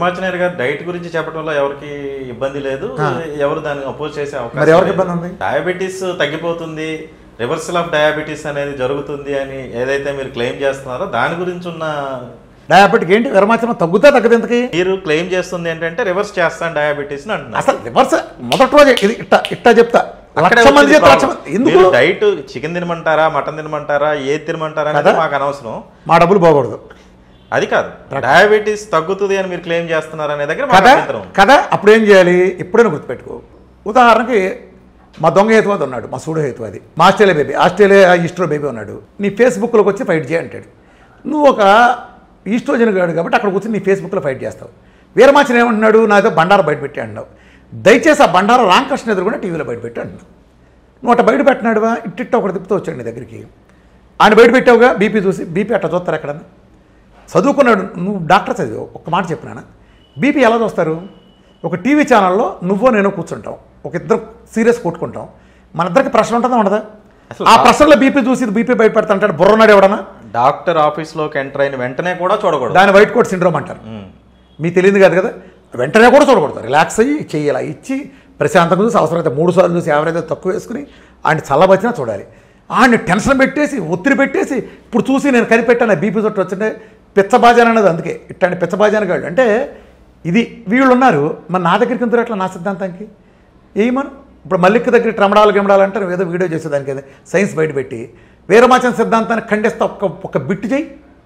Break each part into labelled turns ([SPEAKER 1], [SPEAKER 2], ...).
[SPEAKER 1] వీరమాచనేరు గారు డైట్ గురించి చెప్పడంలో ఎవరికి ఇబ్బంది లేదు ఎవరు దాన్ని అపోజ్ చేసే
[SPEAKER 2] మరి
[SPEAKER 1] అవకాశం
[SPEAKER 2] ఎవరికి
[SPEAKER 1] లేదు.
[SPEAKER 2] ఇబ్బంది ఉంది?
[SPEAKER 1] డయాబెటీస్ తగ్గిపోతుంది రివర్సల్ ఆఫ్ డయాబెటీస్ అనేది జరుగుతుంది అని ఏదైతే మీరు క్లెయిమ్ చేస్తున్నారో దాని గురించి ఉన్న
[SPEAKER 2] డయాబెటిక్ ఏంటి విరమాచనం తగ్గుతా తగ్గదు ఇంతకి
[SPEAKER 1] మీరు క్లెయిమ్ చేస్తుంది ఏంటంటే రివర్స్ చేస్తాను డయాబెటీస్ అని అంటున్నారు
[SPEAKER 2] అసలు రివర్స్ మొదటి రోజే ఇది ఇట్ట ఇట్టా చెప్తా
[SPEAKER 1] అక్కడే
[SPEAKER 2] లక్ష మంది
[SPEAKER 1] వచ్చింది
[SPEAKER 2] చేత లక్ష
[SPEAKER 1] problem.
[SPEAKER 2] మంది ఎందుకు
[SPEAKER 1] మీరు డైట్ చికెన్ తినమంటారా మటన్ తినమంటారా ఏది తినమంటారా అనేది
[SPEAKER 2] కదా?
[SPEAKER 1] మాకు అనవసరం
[SPEAKER 2] మా డబ్బులు పోకూడదు
[SPEAKER 1] అది కాదు డయాబెటీస్ తగ్గుతుంది అని మీరు క్లెయిమ్ చేస్తున్నారు అనే దగ్గర మాకు
[SPEAKER 2] కదా
[SPEAKER 1] అభ్యంతరం ఉంది.
[SPEAKER 2] కదా అప్పుడు ఏం చేయాలి ఎప్పుడైనా గుర్తుపెట్టుకో ఉదాహరణకి మా దొంగ హేతువాది ఉన్నాడు మా సూడు హేతువాది మా ఆస్ట్రేలియా బేబీ ఆస్ట్రేలియా ఈస్ట్రో బేబీ ఉన్నాడు నీ ఫేస్బుక్లోకి వచ్చి ఫైట్ చేయి అంటాడు నువ్వు ఒక ఈస్ట్రోజన్ గాడు కాబట్టి అక్కడ కూర్చొని నీ ఫేస్బుక్లో ఫైట్ చేస్తావు వీరమాచిన ఏమంటున్నాడు నాతో బండారా బయట పెట్టి అంటున్నావు దయచేసి ఆ బండారా రామకృష్ణ ఎదురు కూడా టీవీలో బయట పెట్టి అంటున్నావు నువ్వు అట్ట బయట పెట్టినాడువా ఇట్టిట్ట ఒకటి తిప్పుతూ వచ్చాడు నీ దగ్గరికి ఆయన బయట పెట్టావుగా బీపీ చూసి బీపీ అట్ట చూస్తారు ఎక్కడన్నా చదువుకున్నాడు నువ్వు డాక్టర్ చదివావు ఒక్క మాట చెప్పినానా బీపీ ఎలా చూస్తారు ఒక టీవీ ఛానల్లో నువ్వో నేను కూర్చుంటాం ఒక ఇద్దరు సీరియస్ కొట్టుకుంటాం మన ఇద్దరికి ప్రశ్న ఉంటుందా ఉండదా
[SPEAKER 1] అసలు
[SPEAKER 2] ఆ ప్రశ్నలో బీపీ చూసి బీపీ బయట పెడతా అంటాడు బుర్రన్నాడు ఎవడన్నా
[SPEAKER 1] డాక్టర్ ఆఫీస్ లోకి ఎంటర్ అయిన వెంటనే కూడా చూడకూడదు
[SPEAKER 2] దాని వైట్ కోట్ సిండ్రోమ్ అంటారు
[SPEAKER 1] ఉమ్.
[SPEAKER 2] మీకు తెలియదు కాదు కదా వెంటనే కూడా చూడకూడదు రిలాక్స్ అయ్యి చెయ్యి ఇలా ఇచ్చి ప్రశాంతంగా చూసి అవసరమైతే మూడు సార్లు చూసి యావరేజ్ తక్కువ వేసుకుని ఆయన చల్లబచ్చినా చూడాలి ఆయన్ని టెన్షన్ పెట్టేసి ఒత్తిడి పెట్టేసి ఇప్పుడు చూసి నేను కనిపెట్టాను బీపీ చుట్టూ వచ్చింటే పిచ్చబాజాన్ అన్నది అందుకే ఇట్లాంటి పిచ్చబాజాన్ గాళ్ళు అంటే ఇది వీళ్ళు ఉన్నారు మరి నా దగ్గరికి ఎందుకు అట్లా నా సిద్ధాంతానికి ఏమను ఇప్పుడు మల్లిక్ దగ్గర ట్రమడాలు గిమడాలు అంటే నువ్వు ఏదో వీడియో చేసేదానికి ఏదో సైన్స్ బయట పెట్టి వీరమాచన సిద్ధాంతాన్ని ఖండిస్తా ఒక్క ఒక్క బిట్టు చేయి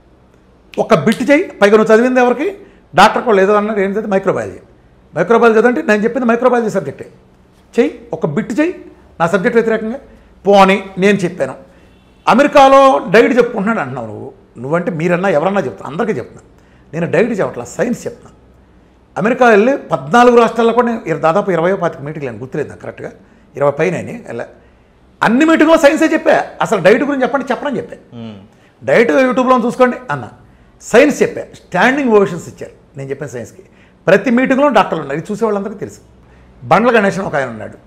[SPEAKER 2] ఒక బిట్ చేయి పైగా నువ్వు చదివింది ఎవరికి డాక్టర్ కూడా ఏదో అన్నారు ఏం చదివి మైక్రోబయాలజీ మైక్రోబయాలజీ చదివంటే నేను చెప్పింది మైక్రోబయాలజీ సబ్జెక్టే చెయ్యి ఒక బిట్ చెయ్యి నా సబ్జెక్ట్ వ్యతిరేకంగా పోని నేను చెప్పాను అమెరికాలో డైట్ చెప్పుకుంటున్నాడు అంటున్నావు నువ్వు నువ్వంటే మీరన్నా ఎవరన్నా చెప్తాను అందరికీ చెప్తున్నా నేను డైట్ చెప్పట్లా సైన్స్ చెప్తున్నా అమెరికా వెళ్ళి పద్నాలుగు రాష్ట్రాల్లో కూడా నేను ఇర- దాదాపు ఇరవై పాతిక మీటింగ్లు నేను గుర్తులేదు నాకు కరెక్ట్గా ఇరవై పైన అయినాయి వెళ్ళా అన్ని మీటింగ్లో సైన్సే చెప్పా అసలు డైట్ గురించి చెప్పండి చెప్పడం చెప్పా
[SPEAKER 1] ఉమ్.
[SPEAKER 2] డైట్ యూట్యూబ్లో చూసుకోండి అన్న సైన్స్ చెప్పా స్టాండింగ్ ఓషన్స్ ఇచ్చారు నేను చెప్పిన సైన్స్కి ప్రతి మీటింగ్లో డాక్టర్లు ఉన్నారు ఇది చూసే వాళ్ళందరికీ తెలుసు బండ్ల గణేష్ అని ఒక ఆయన ఉన్నాడు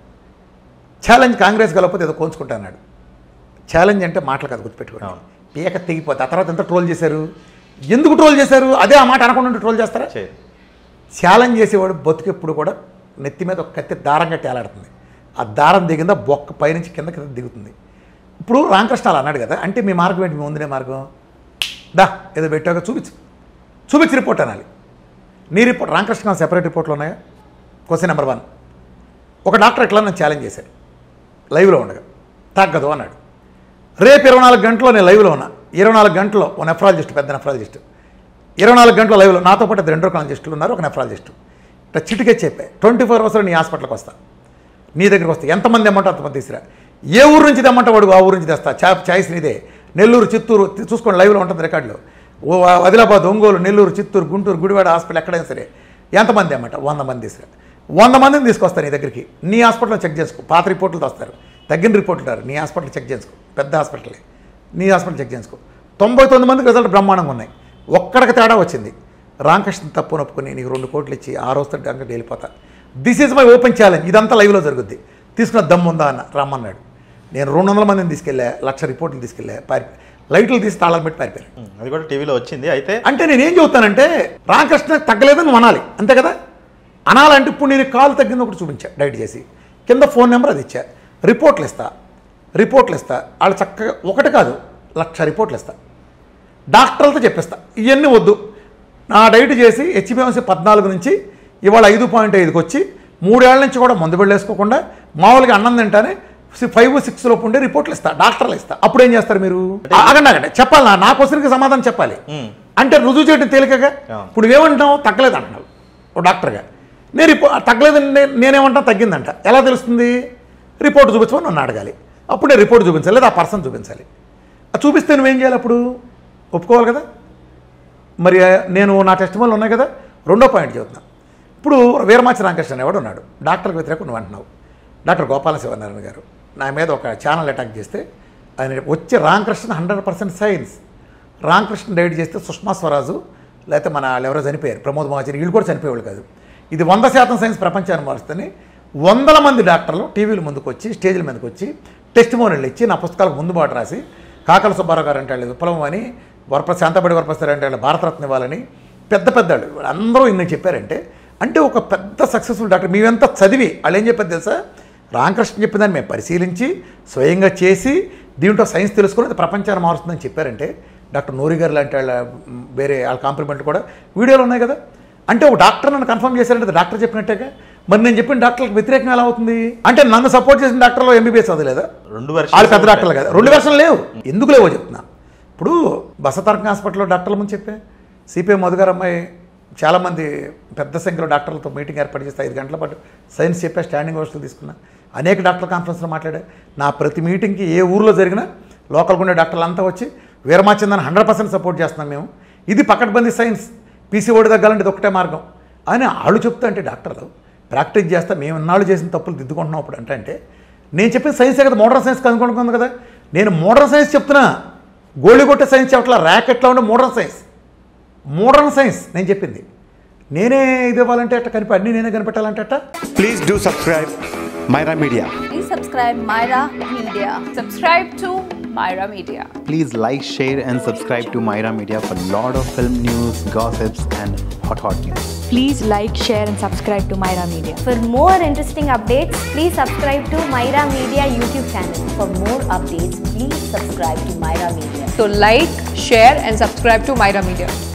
[SPEAKER 2] ఛాలెంజ్ కాంగ్రెస్ గెలవకపోతే ఏదో కోంచుకుంటా అన్నాడు ఛాలెంజ్ అంటే మాటలు కాదు గుర్తుపెట్టుకోండి
[SPEAKER 1] అవును.
[SPEAKER 2] పీక తెగిపోతే ఆ తర్వాత ఎంత ట్రోల్ చేశారు ఎందుకు ట్రోల్ చేశారు అదే ఆ మాట అనకుండా ట్రోల్ చేస్తారా
[SPEAKER 1] చేయదు
[SPEAKER 2] ఛాలెంజ్ చేసేవాడు బతుకెప్పుడు కూడా నెత్తి మీద ఒక కత్తి దారంగా తేలాడుతుంది ఆ దారం దిగిందా బొక్క పైనుంచి కింద కింద దిగుతుంది ఇప్పుడు రామకృష్ణ అలా అన్నాడు కదా అంటే మీ మార్గం ఏంటి మీ ముందునే మార్గం దా ఏదో పెట్టాక చూపించు చూపించి రిపోర్ట్ అనాలి నీ రిపోర్ట్ రామకృష్ణ సెపరేట్ రిపోర్ట్లు ఉన్నాయా క్వశ్చన్ నెంబర్ వన్ ఒక డాక్టర్ ఎట్లా నన్ను ఛాలెంజ్ చేశాడు లైవ్లో ఉండగా తగ్గదు అన్నాడు రేపు ఇరవై నాలుగు గంటల్లో నేను లైవ్లో ఉన్నా ఇరవై నాలుగు గంటల్లో ఒక నెఫ్రాలజిస్ట్ పెద్ద నెఫ్రాలజిస్ట్ ఇరవై నాలుగు గంటల లైవ్లో నాతో పాటు ఇద్దరు ఎండ్రోకాలజిస్టులు ఉన్నారు ఒక నెఫ్రాలజిస్ట్ ఇట్లా చిటికే చెప్పే ట్వంటీ ఫోర్ అవర్స్లో నీ హాస్పిటల్కి వస్తా నీ దగ్గరికి వస్తా ఎంతమంది తెమ్మంటే అంతమంది తీసుకురా ఏ ఊరు నుంచి తెమ్మంటే వాడు ఆ ఊరు నుంచి తెస్తా చా చాయిస్ నీదే నెల్లూరు చిత్తూరు తి- చూసుకోండి లైవ్లో ఉంటుంది రికార్డులో ఓ ఆదిలాబాద్ ఒంగోలు నెల్లూరు చిత్తూరు గుంటూరు గుడివాడ హాస్పిటల్ ఎక్కడైనా సరే ఎంతమంది తెమ్మంట వంద మంది తీసుకురా వంద మందిని తీసుకొస్తా నీ దగ్గరికి నీ హాస్పిటల్లో చెక్ చేసుకో పాత రిపోర్టులు వస్తారు తగ్గిన రిపోర్టులు ఉంటారు నీ హాస్పిటల్ చెక్ చేసుకో పెద్ద హాస్పిటలే నీ హాస్పిటల్ చెక్ చేసుకో తొంభై తొమ్మిది మందికి రిజల్ట్ బ్రహ్మాండంగా ఉన్నాయి ఒక్కడికి తేడా వచ్చింది రామకృష్ణ తప్పు నొప్పుకొని నీకు రెండు కోట్లు ఇచ్చి ఆ రోజుతో అంగడి వెళ్ళిపోతా this is my open challenge ఇదంతా లైవ్లో జరుగుద్ది తీసుకున్న దమ్ము ఉందా అన్న రమ్మన్నాడు నేను రెండు వందల మందిని తీసుకెళ్ళా లక్ష రిపోర్ట్లు తీసుకెళ్ళా పారి లైట్లు తీసి తాళాలు పెట్టి పారిపోయారు
[SPEAKER 1] ఉమ్. అది కూడా టీవీలో వచ్చింది అయితే
[SPEAKER 2] అంటే నేనేం చెబుతానంటే రామకృష్ణ తగ్గలేదని నువ్వు అనాలి అంతే కదా అనాలంటే ఇప్పుడు నేను కాలు తగ్గింది ఒకటి చూపించా డైట్ చేసి కింద ఫోన్ నెంబర్ అది ఇచ్చా రిపోర్ట్లు ఇస్తా రిపోర్ట్లు ఇస్తా వాళ్ళు చక్కగా ఒకటి కాదు లక్ష రిపోర్ట్లు ఇస్తా డాక్టర్లతో చెప్పిస్తా ఇవన్నీ వద్దు నా డైట్ చేసి హెచ్బిఎంసీ పద్నాలుగు నుంచి ఇవాళ ఐదు పాయింట్ ఐదుకి వచ్చి మూడేళ్ల నుంచి కూడా మందు వెళ్ళేసుకోకుండా మామూలుగా అన్నం తింటానే ఫైవ్ సిక్స్ లోపు ఉండే రిపోర్ట్లు ఇస్తా డాక్టర్లు ఇస్తా అప్పుడు ఏం చేస్తారు మీరు ఆగండి ఆగండి చెప్పాలి నా- నా క్వశ్చన్కి సమాధానం చెప్పాలి
[SPEAKER 1] ఉమ్.
[SPEAKER 2] అంటే రుజువు చేయడం తేలికగా
[SPEAKER 1] అవును.
[SPEAKER 2] ఇప్పుడు ఏమంటావు తగ్గలేదు అంటున్నావు ఓ డాక్టర్గా నేను రిపో తగ్గలేదని నే- నేనేమంటా తగ్గిందంట ఎలా తెలుస్తుంది రిపోర్ట్ చూపించమని నన్ను అడగాలి అప్పుడు నేను రిపోర్ట్ చూపించాలి లేదా ఆ పర్సన్ చూపించాలి అది చూపిస్తే నువ్వేం చేయాలి అప్పుడు ఒప్పుకోవాలి కదా మరి నేను నా టెస్ట్ మోలు ఉన్నాయి కదా రెండో పాయింట్ చెబుతున్నా ఇప్పుడు వీరమాచి రామకృష్ణ ఎవడు ఉన్నాడు డాక్టర్కి వ్యతిరేకం నువ్వు అంటున్నావు డాక్టర్ గోపాల శివనారాయణ గారు నా మీద ఒక ఛానల్ అటాక్ చేస్తే ఆయన వచ్చి Ramakrishna hundred percent science Ramakrishna diet చేస్తే సుష్మా స్వరాజు లేకపోతే మన వాళ్ళు ఎవరో చనిపోయారు ప్రమోద్ మహాజన్ వీళ్ళు కూడా చనిపోయేవాళ్ళు కాదు ఇది వంద శాతం సైన్స్ ప్రపంచాన్ని మారుస్తుంది వందల మంది డాక్టర్లు టీవీల ముందుకు వచ్చి స్టేజ్ల మీదకి వచ్చి టెస్ట్ మోనీలు ఇచ్చి నా పుస్తకాలకు ముందు బాటు రాసి కాకల సుబ్బారావు గారు అంటే వాళ్ళు విప్లవం అని వరప్ర శాంతపడి వరప్రసాద్ అంటే వాళ్ళు భారతరత్న ఇవ్వాలని పెద్ద పెద్దాళ్ళు అందరూ ఇన్ని చెప్పారంటే అంటే ఒక పెద్ద సక్సెస్ఫుల్ డాక్టర్ మేమెంతా చదివి వాళ్ళు ఏం చెప్పారు తెలుసా రామకృష్ణ చెప్పిన దాన్ని మేము పరిశీలించి స్వయంగా చేసి దీంట్లో సైన్స్ తెలుసుకుని అది ప్రపంచాన్ని మారుస్తుందని చెప్పారంటే డాక్టర్ నూరి గారు లాంటి వాళ్ళ మ్, వేరే వాళ్ళ కాంప్లిమెంట్లు కూడా వీడియోలు ఉన్నాయి కదా అంటే ఒక డాక్టర్ నన్ను కన్ఫర్మ్ చేశారంటే అది డాక్టర్ చెప్పినట్టేగా మరి నేను చెప్పిన డాక్టర్లకు వ్యతిరేకంగా ఎలా అవుతుంది అంటే నన్ను సపోర్ట్ చేసిన డాక్టర్లో ఎంబీబీఎస్ చదవలేదా
[SPEAKER 1] రెండు
[SPEAKER 2] వాళ్ళు పెద్ద
[SPEAKER 1] వర్షాలు
[SPEAKER 2] డాక్టర్లు కదా రెండు వెర్షన్లు లేవు ఎందుకు లేవో చెప్తున్నా ఇప్పుడు బసతారక హాస్పిటల్లో డాక్టర్ల ముందు చెప్పే సిపిఐ మధుగారు అమ్మాయి చాలామంది పెద్ద సంఖ్యలో డాక్టర్లతో మీటింగ్ ఏర్పాటు చేస్తే ఐదు గంటల పాటు సైన్స్ చెప్పే స్టాండింగ్ వర్షాలు తీసుకున్నా అనేక డాక్టర్ కాన్ఫరెన్స్లో మాట్లాడా నా ప్రతి మీటింగ్కి ఏ ఊర్లో జరిగినా లోకల్గా ఉండే డాక్టర్లు అంతా వచ్చి వీరమాచిందని హండ్రెడ్ పర్సెంట్ సపోర్ట్ చేస్తున్నాం మేము ఇది పకడ్బందీ సైన్స్ పీసీఓడి తగ్గాలంటే ఇది ఒకటే మార్గం అని వాళ్ళు చెప్తా అంటే డాక్టర్లు ప్రాక్టీస్ చేస్తా మేము ఇన్నాళ్ళు చేసిన తప్పులు దిద్దుకుంటున్నాం ఇప్పుడు అంటే అంటే నేను చెప్పిన సైన్సే కదా మోడర్న్ సైన్స్ కనుక్కుంటుంది కదా నేను మోడర్న్ సైన్స్ చెప్తున్నా గోళి కొట్టే సైన్స్ చెప్పట్లా ర్యాకెట్లో ఉండే మోడర్న్ సైన్స్ మోడర్న్ సైన్స్ నేను చెప్పింది నేనే ఇది ఇవ్వాలంటే అట్ట కనిపి అన్నీ నేనే కనిపెట్టాలంటే అట్ట
[SPEAKER 3] Please do subscribe Myra Media.
[SPEAKER 4] Please subscribe Myra Media. Subscribe to Myra Media.
[SPEAKER 5] Please like, share, and subscribe to Myra Media for lot of film news, gossips, and hot hot news.
[SPEAKER 6] Please like, share, and subscribe to Myra Media.
[SPEAKER 7] For more interesting updates, please subscribe to Myra Media YouTube channel. For more updates, please subscribe to Myra Media.
[SPEAKER 4] So like, share and subscribe to Myra Media.